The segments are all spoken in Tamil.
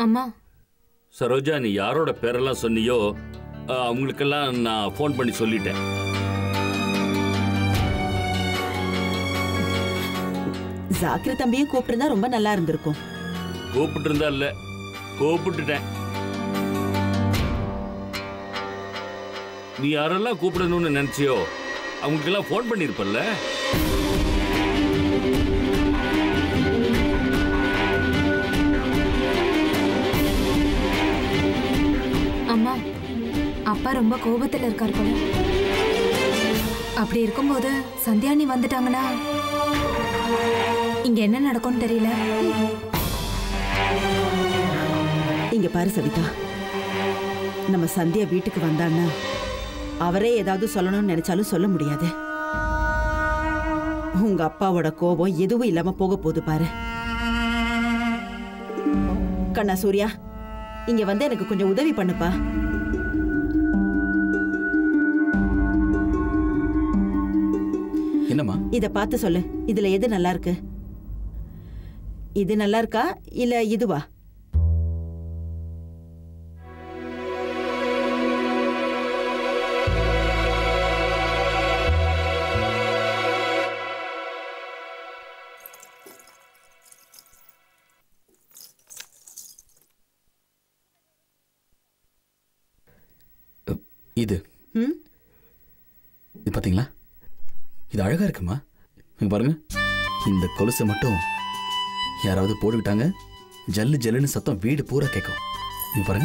அம்மா சரோஜா நீ யாரோட பேரெல்லாம் சொன்னியோ அஹ், அவங்களுக்கெல்லாம் நான் ஃபோன் பண்ணி சொல்லிட்டேன் ஜாக்கிர தம்பியும் கூப்பிட்டிருந்தா ரொம்ப நல்லா இருந்திருக்கும் கூப்பிட்டு இருந்தா இல்ல கூப்பிட்டுட்டேன் நீ யாரெல்லாம் கூப்பிடணும்னு நினைச்சியோ அவங்களுக்கெல்லாம் ஃபோன் பண்ணியிருப்பல்ல அம்மா அப்பா ரொம்ப கோபத்துல இருக்கார் போல அப்படி இருக்கும்போது சந்தியானி வந்துட்டாங்கன்னா இங்க என்ன நடக்கும்னு தெரியல இங்க பாரு சவிதா நம்ம சந்தியா வீட்டுக்கு வந்தான்னா அவரே ஏதாவது சொல்லணும்னு நினைச்சாலும் சொல்ல முடியாது உங்க அப்பாவோட கோபம் எதுவும் இல்லாம போக போகுது பாரு கண்ணா சூர்யா இங்க வந்து எனக்கு கொஞ்சம் உதவி பண்ணுப்பா என்னம்மா இத பார்த்து சொல்லு இதுல எது நல்லா இருக்கு இது நல்லா இருக்கா இல்ல இதுவா இது ம் இது பாத்தீங்களா இது அழகா இருக்குமா இங்க பாருங்க இந்த கொலுசை மட்டும் யாராவது போட்டுக்கிட்டாங்க ஜல்லு ஜல்லுன்னு சத்தம் வீடு பூரா கேட்கும் இங்க பாருங்க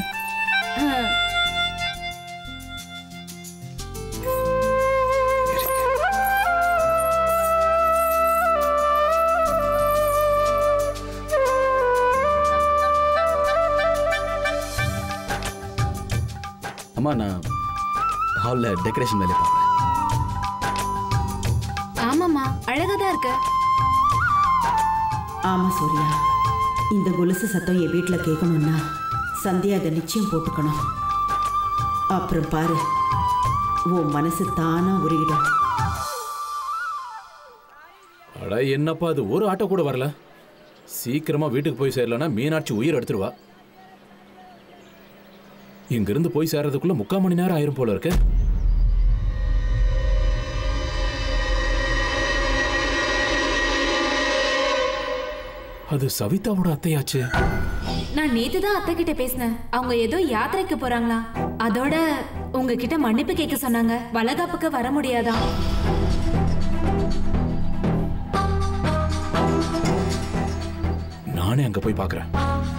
அம்மா நான் ஹாலில் டெக்கரேஷன் வேலையை பார்க்குறேன் ஆமாம்மா அழகா தான் இருக்கு ஆமா சூர்யா இந்த கொலுசு சத்தம் என் வீட்டில் கேட்கணும்னா சந்தியா அதை நிச்சயம் போட்டுக்கணும் அப்புறம் பாரு உன் மனசு தானா உருகிடும் அட என்னப்பா அது ஒரு ஆட்டோ கூட வரல சீக்கிரமா வீட்டுக்கு போய் சேரலன்னா மீனாட்சி உயிர் எடுத்துருவா இங்கிருந்து போய் சேர்றதுக்குள்ள முக்கால் மணி நேரம் ஆயிரும் போல இருக்கு அது சவிதாவோட அத்தையாச்சு நான் நேத்து தான் அத்தை கிட்ட பேசினேன் அவங்க ஏதோ யாத்திரைக்கு போறாங்களா அதோட உங்ககிட்ட மன்னிப்பு கேட்க சொன்னாங்க வளகாப்புக்கு வர முடியாதா நானே அங்க போய் பார்க்கறேன்